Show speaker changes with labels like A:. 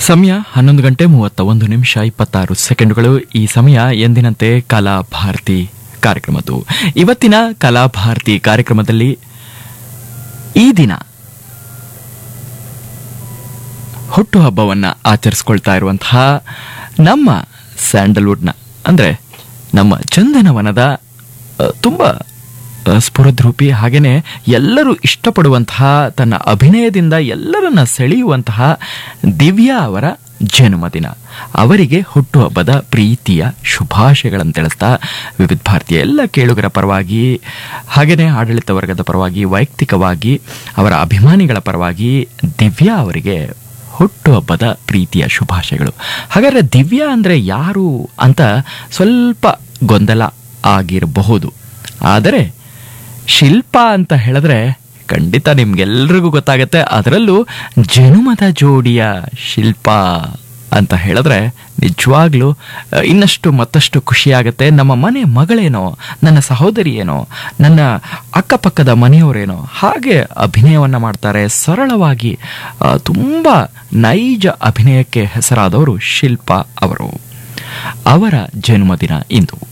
A: ಸಮಯ ಹನ್ನೊಂದು ಗಂಟೆ ಮೂವತ್ತ ಒಂದು ನಿಮಿಷ ಇಪ್ಪತ್ತಾರು ಸೆಕೆಂಡುಗಳು ಈ ಸಮಯ ಎಂದಿನಂತೆ ಕಲಾಭಾರತಿ ಕಾರ್ಯಕ್ರಮದ್ದು ಇವತ್ತಿನ ಕಲಾಭಾರತಿ ಕಾರ್ಯಕ್ರಮದಲ್ಲಿ ಈ ದಿನ ಹುಟ್ಟುಹಬ್ಬವನ್ನ ಆಚರಿಸ್ಕೊಳ್ತಾ ಇರುವಂತಹ ನಮ್ಮ ಸ್ಯಾಂಡಲ್ವುಡ್ನ ಅಂದ್ರೆ ನಮ್ಮ ಚಂದನವನದ ಅ, ತುಂಬ ಅ, ಸ್ಫುರದ್ರೂಪಿ ಹಾಗೇನೆ ಎಲ್ಲರೂ ಇಷ್ಟಪಡುವಂತಹ ತನ್ನ ಅಭಿನಯದಿಂದ ಎಲ್ಲರನ್ನ ಸೆಳೆಯುವಂತಹ ದಿವ್ಯಾ ಅವರ ಜನ್ಮದಿನ ಅವರಿಗೆ ಹುಟ್ಟುಹಬ್ಬದ ಪ್ರೀತಿಯ ಶುಭಾಶಯಗಳನ್ನು ತಿಳಿಸ್ತಾ ವಿವಿಧ ಭಾರತೀಯ ಎಲ್ಲ ಕೇಳುಗರ ಪರವಾಗಿ ಹಾಗೇನೆ ಆಡಳಿತ ವರ್ಗದ ಪರವಾಗಿ ವೈಯಕ್ತಿಕವಾಗಿ ಅವರ ಅಭಿಮಾನಿಗಳ ಪರವಾಗಿ ದಿವ್ಯಾ ಅವರಿಗೆ ಹುಟ್ಟುಹಬ್ಬದ ಪ್ರೀತಿಯ ಶುಭಾಶಯಗಳು ಹಾಗಾದ್ರೆ ದಿವ್ಯಾ ಅಂದ್ರೆ ಯಾರು ಅಂತ ಸ್ವಲ್ಪ ಗೊಂದಲ ಆಗಿರಬಹುದು ಆದರೆ ಶಿಲ್ಪ ಅಂತ ಹೇಳಿದ್ರೆ ಖಂಡಿತ ನಿಮ್ಗೆಲ್ರಿಗೂ ಗೊತ್ತಾಗತ್ತೆ ಅದರಲ್ಲೂ ಜನುಮದ ಜೋಡಿಯ ಶಿಲ್ಪ ಅಂತ ಹೇಳಿದ್ರೆ ನಿಜವಾಗ್ಲೂ ಅ, ಇನ್ನಷ್ಟು ಮತ್ತಷ್ಟು ಖುಷಿಯಾಗತ್ತೆ ನಮ್ಮ ಮನೆ ಮಗಳೇನೋ ನನ್ನ ಸಹೋದರಿ ಏನೋ ನನ್ನ ಅಕ್ಕಪಕ್ಕದ ಮನೆಯವರೇನೋ ಹಾಗೆ ಅಭಿನಯವನ್ನ ಮಾಡ್ತಾರೆ ಸರಳವಾಗಿ ಆ, ತುಂಬಾ ನೈಜ ಅಭಿನಯಕ್ಕೆ ಹೆಸರಾದವರು ಶಿಲ್ಪ ಅವರು ಅವರ ಜನ್ಮದಿನ ಇಂದು